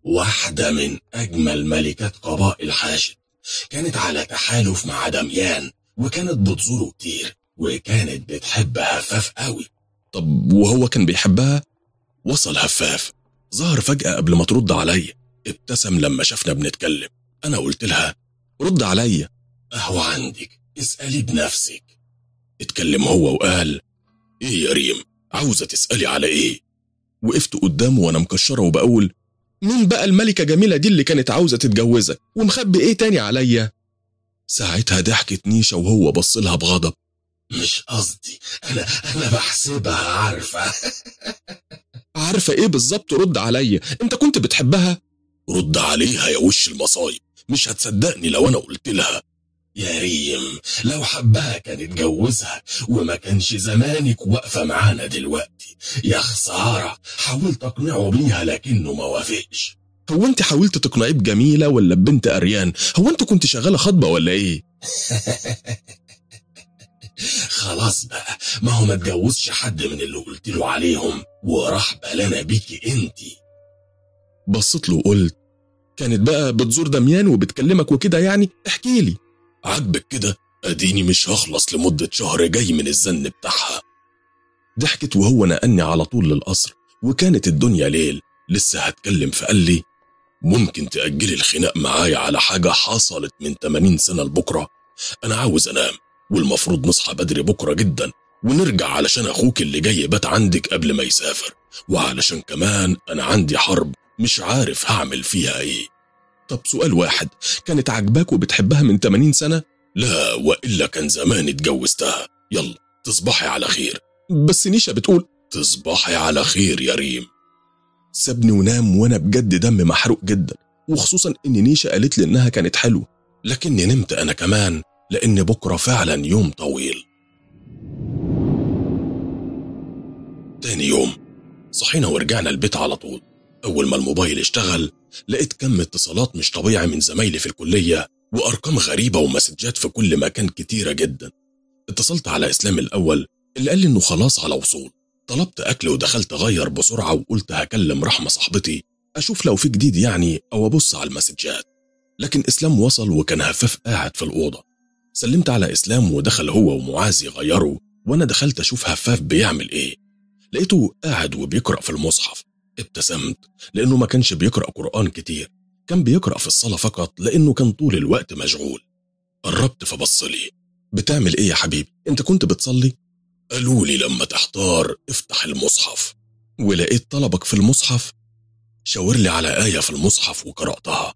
واحدة من أجمل ملكات قبائل حاشد كانت على تحالف مع دميان وكانت بتزوره كتير وكانت بتحب هفاف قوي طب وهو كان بيحبها؟ وصل هفاف ظهر فجأة قبل ما ترد عليا ابتسم لما شافنا بنتكلم أنا قلت لها رد عليا أهو عندك اسألي بنفسك اتكلم هو وقال ايه يا ريم عاوزة تسألي على ايه وقفت قدامه وانا مكشرة وبقول مين بقى الملكة جميلة دي اللي كانت عاوزة تتجوزك ومخبي ايه تاني عليا ساعتها ضحكت نيشة وهو بص لها بغضب مش قصدي أنا أنا بحسبها عارفة عارفة ايه بالظبط رد عليا انت كنت بتحبها رد عليها يا وش المصايب مش هتصدقني لو أنا قلت لها يا ريم لو حبها كان اتجوزها وما كانش زمانك واقفة معانا دلوقتي يا خسارة حاولت أقنعه بيها لكنه ما وافقش هو انت حاولت تقنعيه بجميله ولا ببنت اريان هو انت كنت شغاله خطبه ولا ايه خلاص بقى ما هو ما اتجوزش حد من اللي قلت له عليهم وراح بلانا بيكي انتي بصيت له وقلت كانت بقى بتزور دميان وبتكلمك وكده يعني احكي لي عاجبك كده اديني مش هخلص لمدة شهر جاي من الزن بتاعها ضحكت وهو نقلني على طول للقصر وكانت الدنيا ليل لسه هتكلم فقال لي ممكن تأجلي الخناق معايا على حاجة حصلت من 80 سنة لبكرة أنا عاوز أنام والمفروض نصحى بدري بكرة جدا ونرجع علشان أخوك اللي جاي بات عندك قبل ما يسافر وعلشان كمان أنا عندي حرب مش عارف هعمل فيها إيه طب سؤال واحد كانت عاجباك وبتحبها من 80 سنة لا وإلا كان زمان اتجوزتها يلا تصبحي على خير بس نيشا بتقول تصبحي على خير يا ريم سابني ونام وانا بجد دم محروق جدا وخصوصا ان نيشا قالت لي انها كانت حلوه لكني نمت أنا كمان لأن بكرة فعلا يوم طويل تاني يوم صحينا ورجعنا البيت على طول أول ما الموبايل اشتغل لقيت كم اتصالات مش طبيعي من زمايلي في الكلية وأرقام غريبة ومسجات في كل مكان كتيرة جدا اتصلت على إسلام الأول اللي قال لي إنه خلاص على وصول طلبت أكل ودخلت أغير بسرعة وقلت هكلم رحمة صاحبتي أشوف لو في جديد يعني أو أبص على المسجات لكن إسلام وصل وكان هفاف قاعد في الأوضة سلمت على إسلام ودخل هو ومعاذ يغيروا وأنا دخلت أشوف هفاف بيعمل إيه لقيته قاعد وبيقرأ في المصحف ابتسمت لأنه ما كانش بيقرأ قرآن كتير كان بيقرأ في الصلاة فقط لأنه كان طول الوقت مشغول قربت فبص لي بتعمل ايه يا حبيبي انت كنت بتصلي قالوا لي لما تحتار افتح المصحف ولقيت طلبك في المصحف شاور لي على آية في المصحف وقرأتها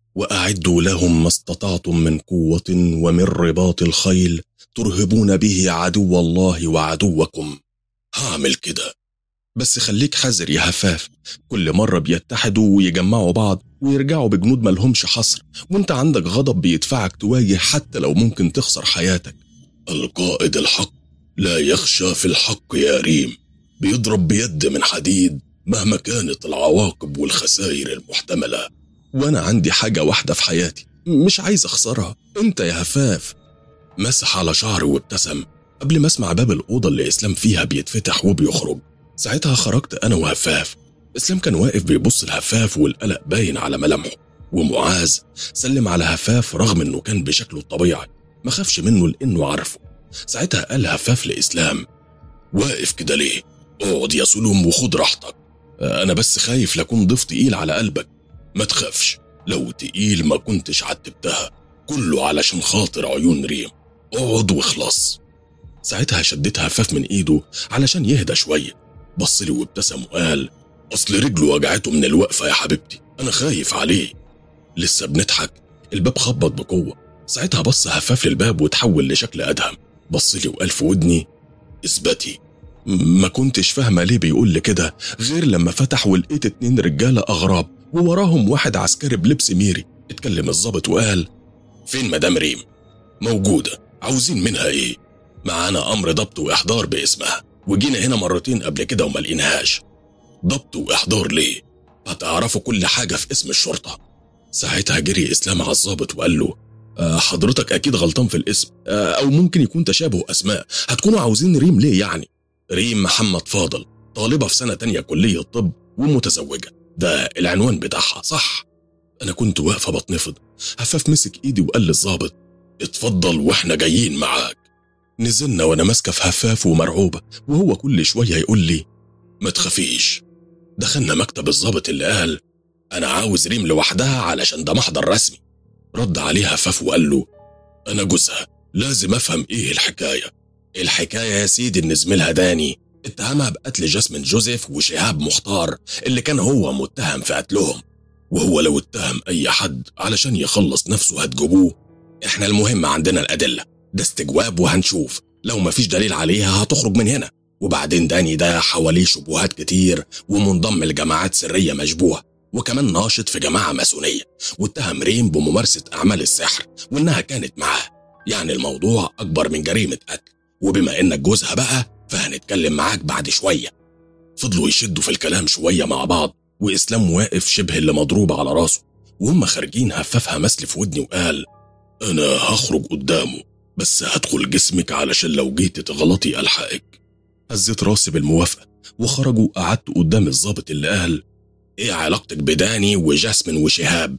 واعدوا لهم ما استطعتم من قوه ومن رباط الخيل ترهبون به عدو الله وعدوكم هعمل كده بس خليك حذر يا هفاف كل مرة بيتحدوا ويجمعوا بعض ويرجعوا بجنود ملهمش حصر وانت عندك غضب بيدفعك تواجه حتى لو ممكن تخسر حياتك القائد الحق لا يخشى في الحق يا ريم بيضرب بيد من حديد مهما كانت العواقب والخسائر المحتملة وانا عندي حاجة واحدة في حياتي مش عايز اخسرها انت يا هفاف مسح على شعري وابتسم قبل ما اسمع باب الأوضة اللي إسلام فيها بيتفتح وبيخرج ساعتها خرجت أنا وهفاف إسلام كان واقف بيبص لهفاف والقلق باين على ملامحه ومعاذ سلم على هفاف رغم إنه كان بشكله الطبيعي ما خافش منه لأنه عارفه ساعتها قال هفاف لإسلام واقف كده ليه؟ اقعد يا سلم وخد راحتك أنا بس خايف لأكون ضيف تقيل على قلبك ما تخافش لو تقيل ما كنتش عتبتها كله علشان خاطر عيون ريم اقعد واخلص ساعتها شديت هفاف من ايده علشان يهدى شويه بص لي وابتسم وقال اصل رجله وجعته من الوقفه يا حبيبتي انا خايف عليه لسه بنضحك الباب خبط بقوه ساعتها بص هفاف للباب وتحول لشكل ادهم بص لي وقال في ودني اثبتي ما كنتش فاهمة ليه بيقول لي كده غير لما فتح ولقيت اتنين رجالة أغراب ووراهم واحد عسكري بلبس ميري اتكلم الظابط وقال فين مدام ريم موجودة عاوزين منها ايه معانا امر ضبط واحضار باسمها وجينا هنا مرتين قبل كده وما لقيناهاش ضبط واحضار ليه هتعرفوا كل حاجة في اسم الشرطة ساعتها جري اسلام على الظابط وقال له آه حضرتك أكيد غلطان في الاسم آه أو ممكن يكون تشابه أسماء هتكونوا عاوزين ريم ليه يعني ريم محمد فاضل طالبة في سنة تانية كلية طب ومتزوجة ده العنوان بتاعها صح أنا كنت واقفة بتنفض هفاف مسك إيدي وقال للظابط اتفضل واحنا جايين معاك نزلنا وانا ماسكه في هفاف ومرعوبه وهو كل شويه يقول لي ما تخافيش دخلنا مكتب الظابط اللي قال انا عاوز ريم لوحدها علشان ده محضر رسمي رد عليه هفاف وقال له انا جوزها لازم افهم ايه الحكايه الحكايه يا سيدي ان زميلها داني اتهمها بقتل جاسمين جوزيف وشهاب مختار اللي كان هو متهم في قتلهم وهو لو اتهم اي حد علشان يخلص نفسه هتجيبوه احنا المهم عندنا الادله ده استجواب وهنشوف لو مفيش دليل عليها هتخرج من هنا وبعدين داني ده حواليه شبهات كتير ومنضم لجماعات سريه مشبوهه وكمان ناشط في جماعه ماسونيه واتهم ريم بممارسه اعمال السحر وانها كانت معاه يعني الموضوع اكبر من جريمه قتل وبما انك جوزها بقى فهنتكلم معاك بعد شويه فضلوا يشدوا في الكلام شويه مع بعض وإسلام واقف شبه اللي مضروب على راسه وهم خارجين هففها مسل في ودني وقال أنا هخرج قدامه بس هدخل جسمك علشان لو جيت تغلطي ألحقك هزيت راسي بالموافقة وخرجوا قعدت قدام الضابط اللي قال ايه علاقتك بداني وجاسمين وشهاب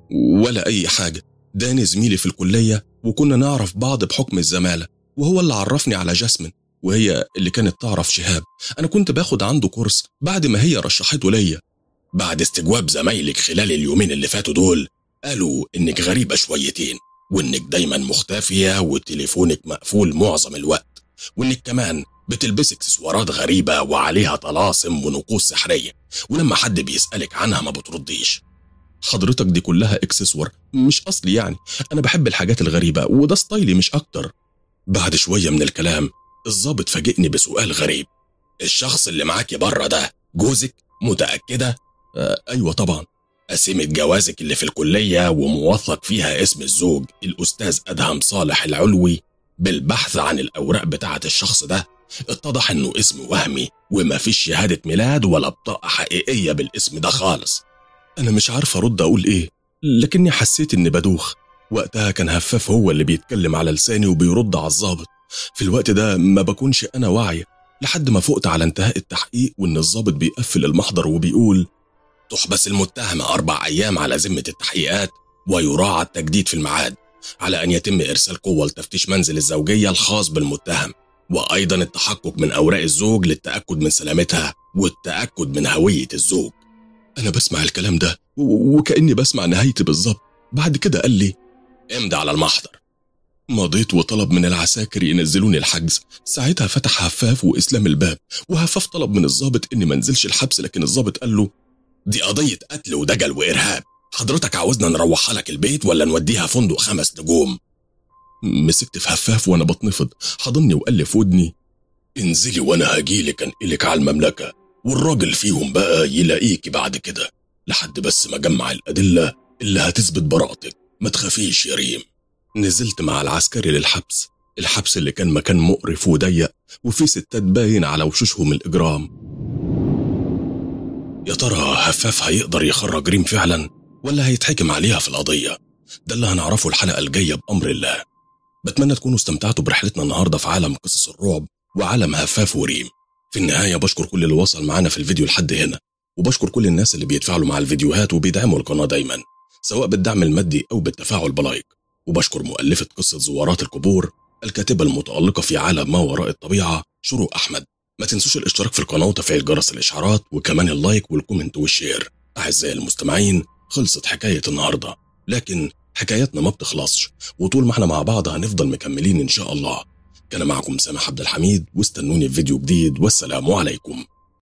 ولا أي حاجة داني زميلي في الكلية وكنا نعرف بعض بحكم الزمالة وهو اللي عرفني على جاسمين وهي اللي كانت تعرف شهاب أنا كنت باخد عنده كورس بعد ما هي رشحته ليا بعد استجواب زمايلك خلال اليومين اللي فاتوا دول قالوا انك غريبة شويتين وانك دايما مختفية وتليفونك مقفول معظم الوقت وانك كمان بتلبسي اكسسوارات غريبة وعليها طلاسم ونقوش سحرية ولما حد بيسألك عنها ما بترديش حضرتك دي كلها اكسسوار مش أصلي يعني أنا بحب الحاجات الغريبة وده ستايلي مش أكتر بعد شوية من الكلام الضابط فاجئني بسؤال غريب الشخص اللي معاكي بره ده جوزك متأكدة؟ آه أيوة طبعا قسيمة جوازك اللي في الكلية وموثق فيها اسم الزوج الأستاذ أدهم صالح العلوي بالبحث عن الأوراق بتاعة الشخص ده اتضح إنه اسم وهمي وما فيش شهادة ميلاد ولا بطاقة حقيقية بالاسم ده خالص أنا مش عارف أرد أقول إيه لكني حسيت إني بدوخ وقتها كان هفاف هو اللي بيتكلم على لساني وبيرد على الظابط في الوقت ده ما بكونش أنا واعية لحد ما فقت على انتهاء التحقيق وإن الظابط بيقفل المحضر وبيقول تحبس المتهمة أربع أيام على ذمة التحقيقات ويراعى التجديد في الميعاد على أن يتم إرسال قوة لتفتيش منزل الزوجية الخاص بالمتهم وأيضا التحقق من أوراق الزوج للتأكد من سلامتها والتأكد من هوية الزوج أنا بسمع الكلام ده و- وكأني بسمع نهايتي بالظبط بعد كده قال لي امضي على المحضر مضيت وطلب من العساكر ينزلوني الحجز ساعتها فتح هفاف وإسلام الباب وهفاف طلب من الضابط إني ما انزلش الحبس لكن الضابط قال له دي قضية قتل ودجل وإرهاب حضرتك عاوزنا نروحها لك البيت ولا نوديها فندق خمس نجوم مسكت في هفاف وأنا بتنفض حضني وقال لي في ودني انزلي وأنا هجيلك أنقلك على المملكة والراجل فيهم بقى يلاقيكي بعد كده لحد بس ما جمع الأدلة اللي هتثبت براءتك ما تخافيش يا ريم نزلت مع العسكري للحبس الحبس اللي كان مكان مقرف وضيق وفيه ستات باين على وشوشهم الإجرام يا ترى هفاف هيقدر يخرج ريم فعلا ولا هيتحكم عليها في القضية ده اللي هنعرفه الحلقة الجاية بأمر الله بتمنى تكونوا استمتعتوا برحلتنا النهاردة في عالم قصص الرعب وعالم هفاف وريم في النهاية بشكر كل اللي وصل معانا في الفيديو لحد هنا وبشكر كل الناس اللي بيتفاعلوا مع الفيديوهات وبيدعموا القناة دايما سواء بالدعم المادي أو بالتفاعل بلايك وبشكر مؤلفة قصة زوارات القبور الكاتبة المتألقة في عالم ما وراء الطبيعة شروق أحمد ما تنسوش الاشتراك في القناة وتفعيل جرس الإشعارات وكمان اللايك والكومنت والشير أعزائي المستمعين خلصت حكاية النهاردة لكن حكاياتنا ما بتخلصش وطول ما احنا مع بعض هنفضل مكملين إن شاء الله كان معكم سامح عبد الحميد واستنوني في فيديو جديد والسلام عليكم